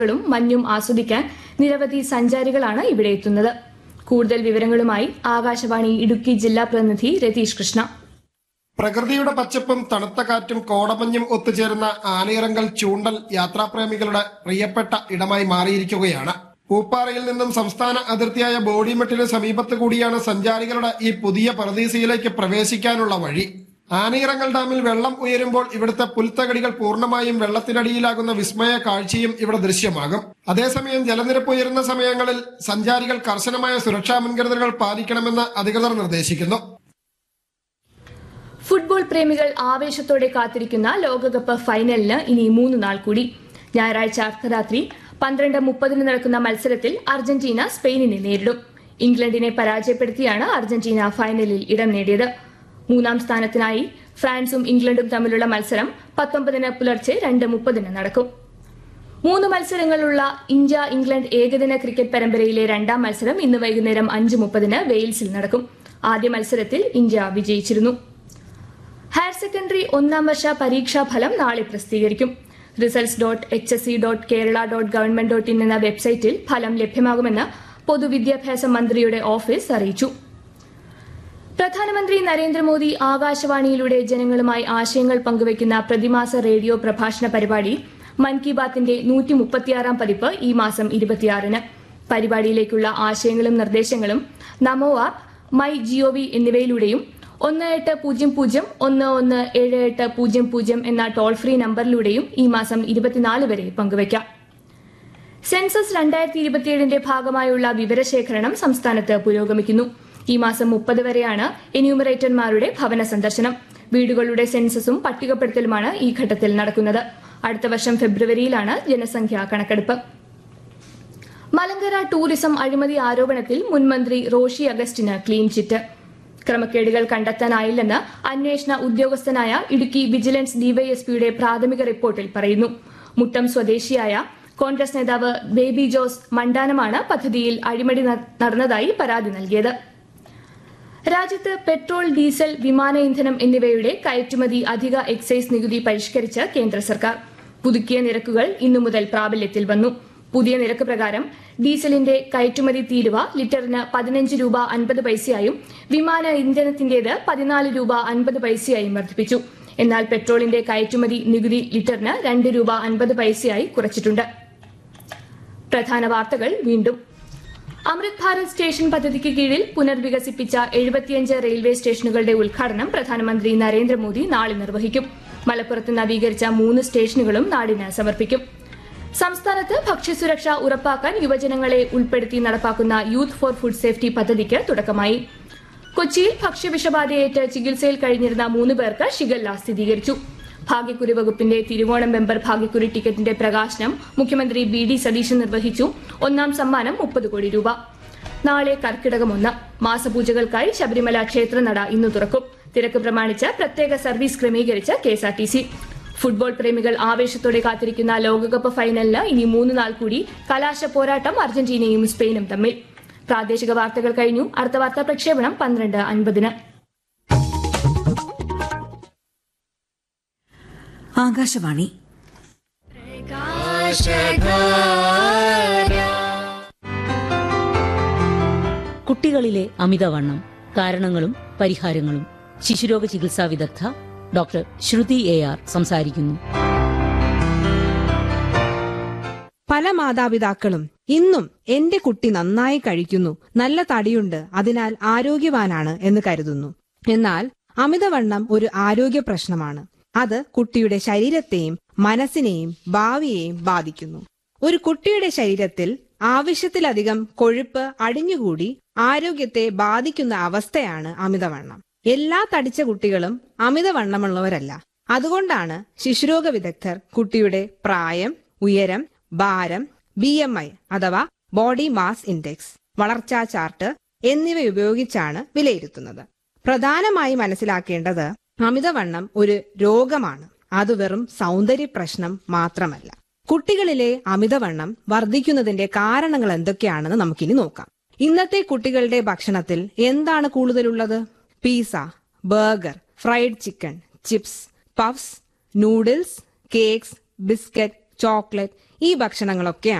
ും മഞ്ഞും ആസ്വദിക്കാൻ നിരവധി സഞ്ചാരികളാണ് ഇവിടെ എത്തുന്നത് കൂടുതൽ വിവരങ്ങളുമായി ആകാശവാണി ഇടുക്കി ജില്ലാ പ്രതിനിധി രതീഷ് കൃഷ്ണ പ്രകൃതിയുടെ പച്ചപ്പും തണുത്ത കാറ്റും കോടമഞ്ഞും ഒത്തുചേരുന്ന ആനയിറങ്കൽ ചൂണ്ടൽ യാത്രാപ്രേമികളുടെ പ്രിയപ്പെട്ട ഇടമായി മാറിയിരിക്കുകയാണ് പൂപ്പാറയിൽ നിന്നും സംസ്ഥാന അതിർത്തിയായ ബോഡിമെട്ടിന് സമീപത്ത് കൂടിയാണ് സഞ്ചാരികളുടെ ഈ പുതിയ പറദീസയിലേക്ക് പ്രവേശിക്കാനുള്ള വഴി ആനയിറങ്ങൽ ഡാമിൽ വെള്ളം ഉയരുമ്പോൾ ഇവിടുത്തെ പുൽത്തകടികൾ പൂർണ്ണമായും വെള്ളത്തിനടിയിലാകുന്ന വിസ്മയ കാഴ്ചയും ഇവിടെ ദൃശ്യമാകും അതേസമയം ജലനിരപ്പ് ഉയരുന്ന സമയങ്ങളിൽ സഞ്ചാരികൾ കർശനമായ സുരക്ഷാ മുൻകരുതലുകൾ പാലിക്കണമെന്ന് അധികൃതർ നിർദ്ദേശിക്കുന്നു ഫുട്ബോൾ പ്രേമികൾ ആവേശത്തോടെ കാത്തിരിക്കുന്ന ലോകകപ്പ് ഫൈനലിന് ഇനി മൂന്ന് നാൾ കൂടി ഞായറാഴ്ച അർദ്ധരാത്രി പന്ത്രണ്ട് മുപ്പതിന് നടക്കുന്ന മത്സരത്തിൽ അർജന്റീന സ്പെയിനിനെ നേരിടും ഇംഗ്ലണ്ടിനെ പരാജയപ്പെടുത്തിയാണ് അർജന്റീന ഫൈനലിൽ ഇടം നേടിയത് മൂന്നാം സ്ഥാനത്തിനായി ഫ്രാൻസും ഇംഗ്ലണ്ടും തമ്മിലുള്ള മത്സരം പത്തൊമ്പതിന് പുലർച്ചെ രണ്ട് മുപ്പതിന് നടക്കും മൂന്ന് മത്സരങ്ങളുള്ള ഇന്ത്യ ഇംഗ്ലണ്ട് ഏകദിന ക്രിക്കറ്റ് പരമ്പരയിലെ രണ്ടാം മത്സരം ഇന്ന് വൈകുന്നേരം അഞ്ച് മുപ്പതിന് വെയിൽസിൽ നടക്കും ആദ്യ മത്സരത്തിൽ ഇന്ത്യ വിജയിച്ചിരുന്നു ഹയർ സെക്കൻഡറി ഒന്നാം വർഷ പരീക്ഷാ ഫലം നാളെ പ്രസിദ്ധീകരിക്കും results dot H S C dot Kerala dot government dot in എന്ന വെബ്സൈറ്റിൽ ഫലം ലഭ്യമാകുമെന്ന് പൊതുവിദ്യാഭ്യാസ മന്ത്രിയുടെ ഓഫീസ് അറിയിച്ചു പ്രധാനമന്ത്രി നരേന്ദ്രമോദി ആകാശവാണിയിലൂടെ ജനങ്ങളുമായി ആശയങ്ങൾ പങ്കുവയ്ക്കുന്ന പ്രതിമാസ റേഡിയോ പ്രഭാഷണ പരിപാടി മൻ കി ബാത്തിന്റെ നൂറ്റി മുപ്പത്തിയാറാം പതിപ്പ് ഈ മാസം ഇരുപത്തിയാറിന് പരിപാടിയിലേക്കുള്ള ആശയങ്ങളും നിർദ്ദേശങ്ങളും നമോ ആപ്പ് മൈ ജിഒവി എന്നിവയിലൂടെയും ഒന്ന് എട്ട് പൂജ്യം പൂജ്യം ഒന്ന് ഒന്ന് ഏഴ് എട്ട് പൂജ്യം പൂജ്യം എന്ന ടോൾ ഫ്രീ നമ്പറിലൂടെയും ഈ മാസം ഇരുപത്തിനാല് വരെ പങ്കുവയ്ക്കാം സെൻസസ് രണ്ടായിരത്തി ഇരുപത്തിയേഴിന്റെ ഭാഗമായുള്ള വിവരശേഖരണം സംസ്ഥാനത്ത് പുരോഗമിക്കുന്നു ഈ മാസം മുപ്പത് വരെയാണ് എന്യൂമറേറ്റർമാരുടെ ഭവന സന്ദർശനം വീടുകളുടെ സെൻസസും പട്ടികപ്പെടുത്തലുമാണ് ഈ ഘട്ടത്തിൽ നടക്കുന്നത് അടുത്ത വർഷം ഫെബ്രുവരിയിലാണ് ജനസംഖ്യാ കണക്കെടുപ്പ് മലങ്കര ടൂറിസം അഴിമതി ആരോപണത്തിൽ മുൻമന്ത്രി റോഷി അഗസ്റ്റിന് ക്ലീൻ ചിറ്റ് ക്രമക്കേടുകൾ കണ്ടെത്താനായില്ലെന്ന് അന്വേഷണ ഉദ്യോഗസ്ഥനായ ഇടുക്കി വിജിലൻസ് ഡിവൈഎസ്പിയുടെ പ്രാഥമിക റിപ്പോർട്ടിൽ പറയുന്നു മുട്ടം സ്വദേശിയായ കോൺഗ്രസ് നേതാവ് ബേബി ജോസ് മണ്ടാനമാണ് പദ്ധതിയിൽ അഴിമതി ന- നടന്നതായി പരാതി നൽകിയത് രാജ്യത്ത് പെട്രോൾ ഡീസൽ വിമാന ഇന്ധനം എന്നിവയുടെ കയറ്റുമതി അധിക എക്സൈസ് നികുതി പരിഷ്കരിച്ച് കേന്ദ്ര സർക്കാർ പുതുക്കിയ നിരക്കുകൾ ഇന്നു മുതൽ പ്രാബല്യത്തിൽ വന്നു പുതിയ നിരക്ക് പ്രകാരം ഡീസലിന്റെ കയറ്റുമതി തീരുവ ലിറ്ററിന് പതിനഞ്ച് രൂപ അൻപത് പൈസയായും വിമാന ഇന്ധനത്തിന്റേത് പതിനാല് രൂപ അൻപത് പൈസയായും വർദ്ധിപ്പിച്ചു എന്നാൽ പെട്രോളിന്റെ കയറ്റുമതി നികുതി ലിറ്ററിന് രണ്ട് രൂപ അൻപത് പൈസയായി കുറച്ചിട്ടുണ്ട് പ്രധാന വാർത്തകൾ വീണ്ടും അമൃത് ഭാരത് സ്റ്റേഷൻ പദ്ധതിക്ക് കീഴിൽ പുനർവികസിപ്പിച്ച എഴുപത്തിയഞ്ച് റെയിൽവേ സ്റ്റേഷനുകളുടെ ഉദ്ഘാടനം പ്രധാനമന്ത്രി നരേന്ദ്രമോദി നാളെ നിർവഹിക്കും മലപ്പുറത്ത് നവീകരിച്ച മൂന്ന് സ്റ്റേഷനുകളും നാടിന് സമർപ്പിക്കും സംസ്ഥാനത്ത് ഭക്ഷ്യസുരക്ഷ ഉറപ്പാക്കാൻ യുവജനങ്ങളെ ഉൾപ്പെടുത്തി നടപ്പാക്കുന്ന യൂത്ത് ഫോർ ഫുഡ് സേഫ്റ്റി പദ്ധതിക്ക് തുടക്കമായി കൊച്ചിയിൽ ഭക്ഷ്യവിഷബാധയേറ്റ് ചികിത്സയിൽ കഴിഞ്ഞിരുന്ന മൂന്ന് പേർക്ക് ഷിഗല്ല സ്ഥിരീകരിച്ചു ഭാഗ്യക്കുറി വകുപ്പിന്റെ തിരുവോണം മെമ്പർ ഭാഗ്യക്കുറി ടിക്കറ്റിന്റെ പ്രകാശനം മുഖ്യമന്ത്രി ബി ഡി സതീശൻ നിർവഹിച്ചു ഒന്നാം സമ്മാനം മുപ്പത് കോടി രൂപ നാളെ കർക്കിടകം ഒന്ന് മാസപൂജകൾക്കായി ശബരിമല ക്ഷേത്രനട ഇന്ന് തുറക്കും തിരക്ക് പ്രമാണിച്ച് പ്രത്യേക സർവീസ് ക്രമീകരിച്ച് കെഎസ്ആർടിസി ഫുട്ബോൾ പ്രേമികൾ ആവേശത്തോടെ കാത്തിരിക്കുന്ന ലോകകപ്പ് ഫൈനലിന് ഇനി മൂന്ന് നാൾ കൂടി കലാശ പോരാട്ടം അർജന്റീനയും സ്പെയിനും തമ്മിൽ പ്രാദേശിക വാർത്തകൾ കഴിഞ്ഞു അടുത്ത വാർത്താ പ്രക്ഷേപണം പന്ത്രണ്ട് അൻപതിന് ആകാശവാണി കുട്ടികളിലെ അമിതവണ്ണം കാരണങ്ങളും പരിഹാരങ്ങളും ശിശുരോഗ ചികിത്സാ വിദഗ്ധ ഡോക്ടർ ശ്രുതി എ ആർ സംസാരിക്കുന്നു പല മാതാപിതാക്കളും ഇന്നും എന്റെ കുട്ടി നന്നായി കഴിക്കുന്നു നല്ല തടിയുണ്ട് അതിനാൽ ആരോഗ്യവാനാണ് എന്ന് കരുതുന്നു എന്നാൽ അമിതവണ്ണം ഒരു ആരോഗ്യ പ്രശ്നമാണ് അത് കുട്ടിയുടെ ശരീരത്തെയും മനസ്സിനെയും ഭാവിയെയും ബാധിക്കുന്നു ഒരു കുട്ടിയുടെ ശരീരത്തിൽ ആവശ്യത്തിലധികം കൊഴുപ്പ് അടിഞ്ഞുകൂടി ആരോഗ്യത്തെ ബാധിക്കുന്ന അവസ്ഥയാണ് അമിതവണ്ണം എല്ലാ തടിച്ച കുട്ടികളും അമിതവണ്ണമുള്ളവരല്ല അതുകൊണ്ടാണ് ശിശുരോഗ വിദഗ്ധർ കുട്ടിയുടെ പ്രായം ഉയരം ഭാരം ബി എം ഐ അഥവാ ബോഡി മാസ് ഇൻഡെക്സ് വളർച്ചാ ചാർട്ട് എന്നിവ ഉപയോഗിച്ചാണ് വിലയിരുത്തുന്നത് പ്രധാനമായി മനസ്സിലാക്കേണ്ടത് അമിതവണ്ണം ഒരു രോഗമാണ് അത് വെറും സൗന്ദര്യ പ്രശ്നം മാത്രമല്ല കുട്ടികളിലെ അമിതവണ്ണം വർദ്ധിക്കുന്നതിന്റെ കാരണങ്ങൾ എന്തൊക്കെയാണെന്ന് നമുക്കിനി നോക്കാം ഇന്നത്തെ കുട്ടികളുടെ ഭക്ഷണത്തിൽ എന്താണ് കൂടുതലുള്ളത് pizza burger fried chicken chips puffs noodles cakes biscuit chocolate ഈ ഭക്ഷണങ്ങളൊക്കെയാണ്